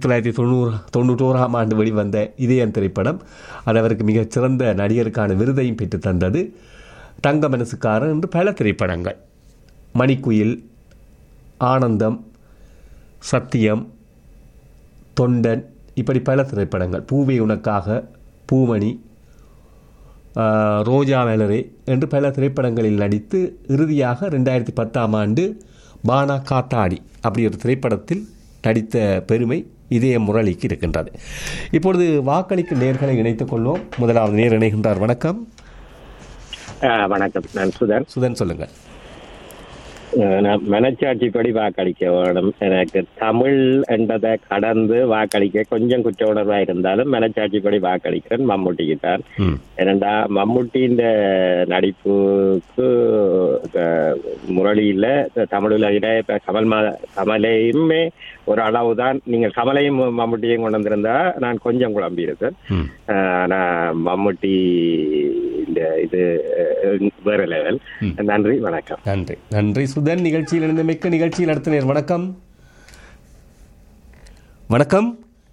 தொள்ளாயிரத்தி தொண்ணூறு தொண்ணூற்றோராம் ஆண்டு வெளிவந்த இதயம் திரைப்படம் அது அவருக்கு மிகச்சிறந்த நடிகருக்கான விருதையும் பெற்று தந்தது தங்க மனசுக்காரன் என்று பல திரைப்படங்கள் மணிக்குயில் ஆனந்தம் சத்தியம் தொண்டன் இப்படி பல திரைப்படங்கள் பூவே உனக்காக பூமணி ஆஹ், ரோஜா வேலரே என்று பல திரைப்படங்களில் நடித்து இறுதியாக ரெண்டாயிரத்தி பத்தாம் ஆண்டு பானா காத்தாடி அப்படி ஒரு திரைப்படத்தில் நடித்த பெருமை இதய முரளிக்கு இருக்கின்றது இப்பொழுது வாக்களிக்கும் நேர்களை இணைத்துக் கொள்வோம் முதலாவது நேர் இணைகின்றார் வணக்கம் ஆ, வணக்கம் நான் சுதன் சுதன் சொல்லுங்கள் ஆ, நான் மனச்சாட்சிப்படி வாக்களிக்க வேணும் எனக்கு தமிழ் என்றதை கடந்து வாக்களிக்க கொஞ்சம் குற்ற உணர்வா இருந்தாலும் மனச்சாட்சிப்படி வாக்களிக்கிறேன் மம்முட்டிக்கு தான் ம் ஏனண்டா மம்முட்டியின் நடிப்புக்கு ஆ, முரளியில தமிழில் விட இப்ப கமல் மா கமலையுமே ஒரு அளவு தான் நீங்கள் கமலையும் மம்முட்டியும் கொண்டு வந்திருந்தா நான் கொஞ்சம் குழம்பி இருக்கேன் ம் ஆனா மம்முட்டி இந்த இது அஹ், வேற லெவல் நன்றி வணக்கம் நன்றி நன்றி சுதன் நிகழ்ச்சியில் இருந்து மிக்க நிகழ்ச்சியில் நடத்தினர் வணக்கம் வணக்கம்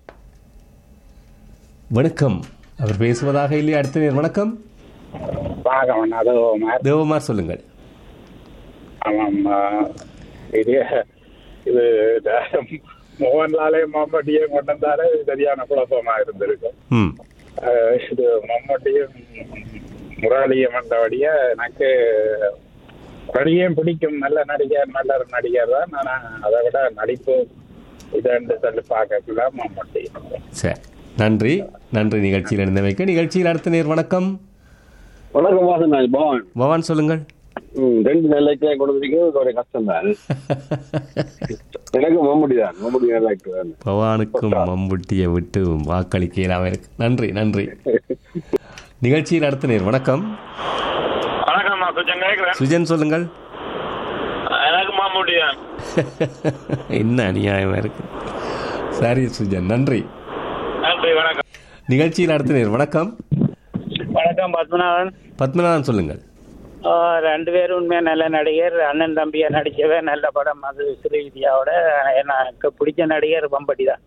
வணக்கம் அவர் பேசுவதாக இல்லை அடுத்த நேர் வணக்கம் பாகவன் அது தேவமார் சொல்லுங்கள் ஆமாம் ஆ, இது இது த- மோகன்லாலே மம்மட்டியும் கொண்டு வந்தாலே சரியான குழப்பமா இருந்திருக்கும் ம் ஆ, இது மம்மட்டியும் முரளியும் வந்தபடிய எனக்கு முரளியும் பிடிக்கும் நல்ல நடிகர் நல்ல ஒரு நடிகர் தான் ஆனா அதை விட நடிப்பு இதன்று சொல்லி பார்க்கல மம்மட்டி சரி நன்றி நன்றி நிகழ்ச்சியில் இருந்து வைக்க நிகழ்ச்சியில் அடுத்த நேர் வணக்கம் வணக்கம் வாசன் நான் பவன் பவான் சொல்லுங்கள் ம், ரெண்டு நிலைக்கே கொடுத்துருக்கீங்க ஒரு கஷ்டம் தான் எனக்கு மம்முடி தான் மம்முடி நிலைக்கு தான் பவானுக்கும் மம்புட்டியை விட்டு வாக்களிக்க இயலாம இருக்கு நன்றி நன்றி நிகழ்ச்சியில் அடுத்த நேர் வணக்கம் வணக்கம் நான் சுஜன் கேட்கிறேன் சுஜன் சொல்லுங்கள் எனக்கு மாமூட்டி தான் என்ன அநியாயமா இருக்கு சரி சுஜன் நன்றி நன்றி வணக்கம் நிகழ்ச்சியில் அடுத்த நேர் வணக்கம் வணக்கம் பத்மநாபன் பத்மநாதன் சொல்லுங்கள் ஆ, ரெண்டு பேரும் உண்மையா நல்ல நடிகர் அண்ணன் தம்பியா நடிச்சவே நல்ல படம் அது ஸ்ரீவித்யாவோட எனக்கு பிடிச்ச நடிகர் பம்பட்டி தான்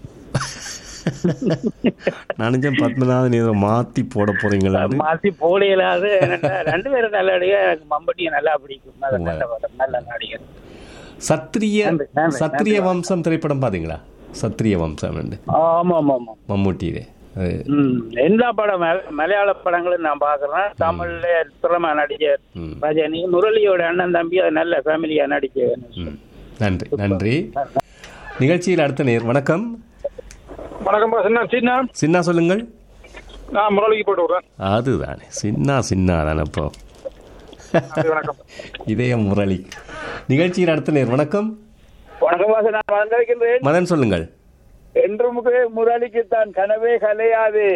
நினைச்சேன் பத்மநாதன் ஏதோ மாத்தி போட போறீங்களான்னு மாத்தி போலியலாது ரெண்டு பேரும் நல்ல நடிகர் எனக்கு மம்பட்டியை நல்லா பிடிக்கும் அது நல்ல படம் நல்ல நடிகர் சத்திரிய நன்றி, நன்றி, சத்திரிய நன்றி. வம்சம் திரைப்படம் பாத்தீங்களா சத்திரிய வம்சம் ரெண்டு ஆமா ஆமா ஆமா மம்மூட்டி இது அது ம் எல்லா படம் மல- மலையாள படங்களும் நான் பாக்குறேன் தமிழ்ல திறமா நடிகர் ம். ரஜினி முரளியோட அண்ணன் தம்பி அது நல்ல ஃபேமிலியா நடிக்க ம். நன்றி நன்றி நிகழ்ச்சியில் அடுத்த நேர் வணக்கம் வணக்கம் பாசன் சின்ன சின்னா சொல்லுங்கள் நான் முரளிக்கு போட்டு விடுறேன் அதுதானே சின்னா சின்னா தானே இப்போ வணக்கம் இதய முரளி நிகழ்ச்சியில் அடுத்த நேர் வணக்கம் வணக்கம் வாசன் நான் வந்திருக்கின்றேன் மதன் சொல்லுங்கள் என்றும் முரளிக்கு தான் கனவே கலையாது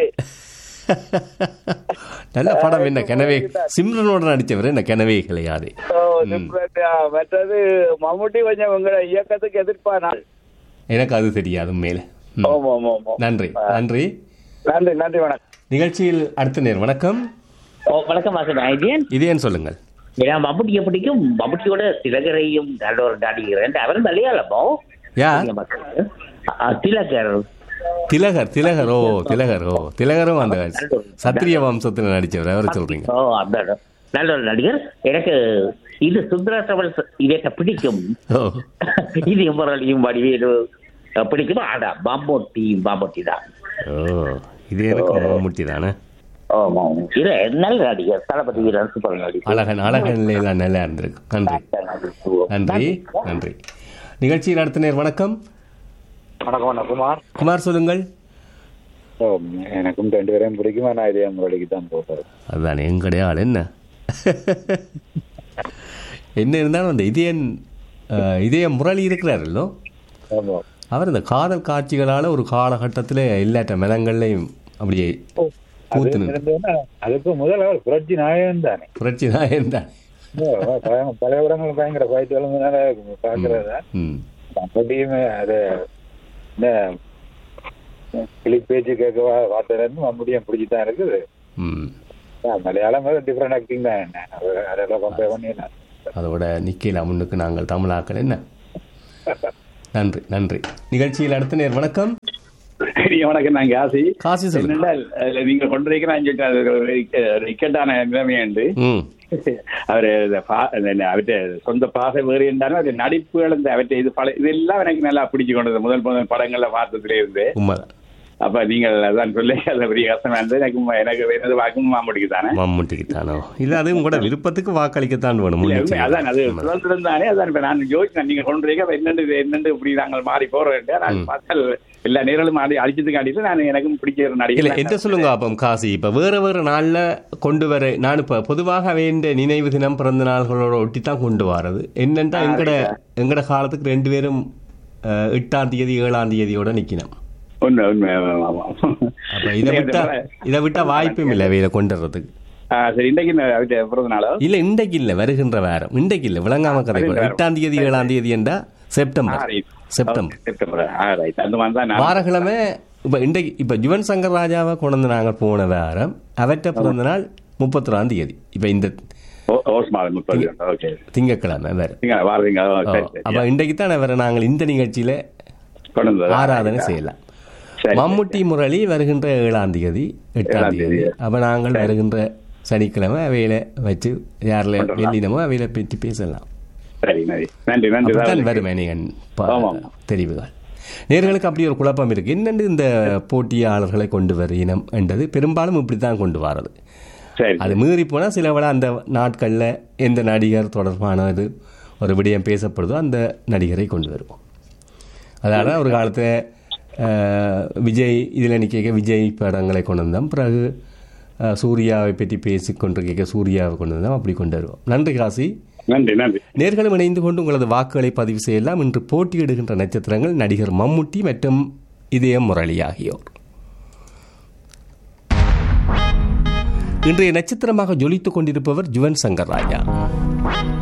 நல்ல படம் என்ன கனவே சிம்ரனோட நடித்தவர் என்ன கனவே கிடையாது ஓ, different ஆ. மற்றது மம்முட்டி கொஞ்சம் உங்களை இயக்கத்துக்கு எதிர்ப்பானால் எனக்கு அது தெரியாது மேலே ம். ஆமா ஆமா ஆமா நன்றி நன்றி நன்றி நன்றி வணக்கம் நிகழ்ச்சியில் அடுத்த நேர் வணக்கம் ஓ வணக்கம் வாசன் ஐஜியன் இதேன்னு சொல்லுங்கள் நான் மம்முட்டியை பிடிக்கும் மம்முட்டியோட திலகரையும் நல்ல ஒரு நடிகர் அவர் மலையாளமோ யார் அ, திலகர் திலகர் திலகர் ஓ திலகர் ஓ திலகரும் அந்த சத்திரிய வம்சத்தில் நடிச்சவர் அவர் சொல்றீங்க ஓ அந்த நல்ல ஒரு நடிகர் எனக்கு இது சுந்தர தமிழ் இதை பிடிக்கும் ஓ இது முரளியும் வடிவேலு அ, பிடிக்கும் ஆனா மம்முட்டி மம்முட்டி தான் ஓ இது எனக்கு மம்முட்டி தானே ஆமா இது நல்ல நடிகர் தளபதி வீரன் சூப்பர் நடிகர் அழகன் அழகன்ல எல்லாம் நல்லா இருந்திருக்கு நன்றி நன்றி நன்றி நிகழ்ச்சியில் அடுத்த நேர் வணக்கம் வணக்கம் வணக்கம் குமார் குமார் சொல்லுங்கள் ஓ, எனக்கும் ரெண்டு பேரையும் பிடிக்கும் நான் இதே முரளிக்கு தான் போகிறேன் அதுதானே எங்களுடைய ஆள் என்ன என்ன இருந்தாலும் அந்த இதயன் அஹ், இதய முரளி இருக்கிறாரல்லோ ஆமா அவர் இந்த காதல் காட்சிகளால் ஒரு காலகட்டத்தில் எல்லாட்ட மெலங்கள்லையும் அப்படியே பூத்து நின்று இருந்ததுன்னா, அதுக்கு முதல் அவர் புரட்சி நாயகன் தானே புரட்சி தான் இருந்தான் ஓ, பழைய- பழைய படங்கள் பயங்கர ஃபைட் எழுந்ததுனால பாக்குறது ம் மம்முட்டியுமே அது என்ன கிளி பேச்சு கேட்க வார்த்தையிலேருந்து மம்முட்டியும் பிடிச்சிதான் இருக்குது ம் ஆ, மலையாளம் டிஃப்ரெண்ட் ஆக்டிங் தான் என்ன அது- அதெல்லாம் கம்பேர் பண்ணி என்ன அதோட நிக்கையில் முன்னுக்கு நாங்கள் தமிழாக்கள் என்ன நன்றி நன்றி நிகழ்ச்சியில் அடுத்த நேர் வணக்கம் வணக்கம் நான் காசி காசி சொல்லுங்க என்னென்றால், அதுல நீங்க கொண்டு வைக்கிறான்னு சொல்லிட்டு அது ஒரு இக்க- ஒரு இக்கட்டான நிலைமையுண்டு ம் அவரு இந்த பா- இந்த அவற்றை சொந்த பாசை வேறு என்றாலும் அவருடைய நடிப்புகள் இந்த அவற்றை இது பல இதெல்லாம் எனக்கு நல்லா பிடிச்சு கொண்டது முதல் முதல் படங்கள்ல பார்த்ததுல இருந்து உண்மைதான் அப்ப நீங்கள் அதான் சொல்லி அது பெரிய கஷ்டமா இருந்தது எனக்கு ம- எனக்கு எனது வாக்கும் மாமுடிக்கு தானே மம்முட்டிக்கு தானோ இல்லை அது உங்களோட விருப்பத்துக்கு வாக்களிக்கத்தான் வேணும் இல்ல, முன்னிச்சை. உண்மை, அதான் அது உண்மை. சுதந்திரம் தானே அதான் இப்ப நான் யோசிச்சேன் நீங்க கொண்டு வரீங்க அப்ப என்னண்டு இது என்னண்டு இப்படி நாங்கள் மாறி போறோம் நான் பார்த்தால் எல்லா நேரங்களும் ஆடி அடிச்சதுக்கு அடிச்சு நான் எனக்கும் பிடிச்ச ஒரு இல்ல நடிகை என்ன சொல்லுங்க அப்போ காசி இப்ப வேற வேற நாள்ல கொண்டு வர நான் இப்ப பொதுவாக வேண்ட நினைவு தினம் பிறந்த நாள்களோட ஒட்டி தான் கொண்டு வரது என்னன்னா எங்கட எங்கட காலத்துக்கு ரெண்டு பேரும் அஹ், எட்டாம் தேதி ஏழாம் தேதியோட நிக்கணும் உண்மை உண்மை ஆமா, ஆமா. அப்ப இதை விட்டா இதை விட்டா வாய்ப்பும் இல்லை இதை கொண்டு வர்றதுக்கு ஆ, சரி இன்றைக்கு இந்த அவர்கிட்ட பிறந்த நாளோ இல்ல இன்றைக்கு இல்ல வருகின்ற வாரம் இன்றைக்கு இல்ல விளங்காம கதை வருகின்ற வாரம். எட்டாம் தேதி ஏழாம் தேதி என்றா செப்டம்பர் செப்டம்பர் செப்டம்பர் ஆ, right. அந்த மாதிரி தான் நான் வாரக்கிழமை இப்ப இன்றைக்கு இப்ப யுவன் சங்கர் ராஜாவை கொண்டு வந்து நாங்கள் போன வாரம் அவற்றை பிறந்த நாள் முப்பத்தொராம் தேதி இப்ப இந்த ஓ- ஓஸ் மாதம் முப்பது ஓகே திங்கட்கிழமை வேற நீங்க வாரீங்க ஓ, ஓ, சரி சரி அப்ப இன்றைக்கு தான் அவரை நாங்கள் இந்த நிகழ்ச்சியில கொண்டு வந்ததா? ஆராதனை செய்யலாம் சரி, மம்முட்டி முரளி வருகின்ற ஏழாம் தேதி எட்டாம் ஏழாம் தேதி தேதி. அப்ப நாங்கள் வருகின்ற சனிக்கிழமை அவையில வச்சு யாரில் கொண்டு வரலாம். வெள்ளினமோ அவையில பற்றி பேசலாம் சரி நன்றி நன்றி நன்றி அப்படித்தான் தான். வருமே நீங்கள் ஆமாம். தெரிவுகள் நேர்களுக்கு அப்படி ஒரு குழப்பம் இருக்கு என்னென்று இந்த போட்டியாளர்களை கொண்டு வர இனம் என்றது பெரும்பாலும் இப்படித்தான் கொண்டு வரது சரி அது மீறி போனால் சில விட அந்த நாட்களில் எந்த நடிகர் தொடர்பான இது ஒரு விடயம் பேசப்படுதோ அந்த நடிகரை கொண்டு வருவோம் அதனால் ஒரு காலத்தில் விஜய் இதில் நிற்க விஜய் படங்களை கொண்டு வந்தோம் பிறகு அஹ், சூர்யாவை பற்றி பேசி கொண்டிருக்க சூர்யாவை கொண்டு வந்தோம் அப்படி கொண்டு வருவோம் நன்றி காசி நன்றி நன்றி நேர்களும் இணைந்து கொண்டு உங்களது வாக்குகளை பதிவு செய்யலாம் இன்று போட்டியிடுகின்ற நட்சத்திரங்கள் நடிகர் மம்முட்டி மற்றும் இதய முரளி ஆகியோர் இன்றைய நட்சத்திரமாக ஜொலித்துக் கொண்டிருப்பவர் ஜுவன் சங்கர் ராஜா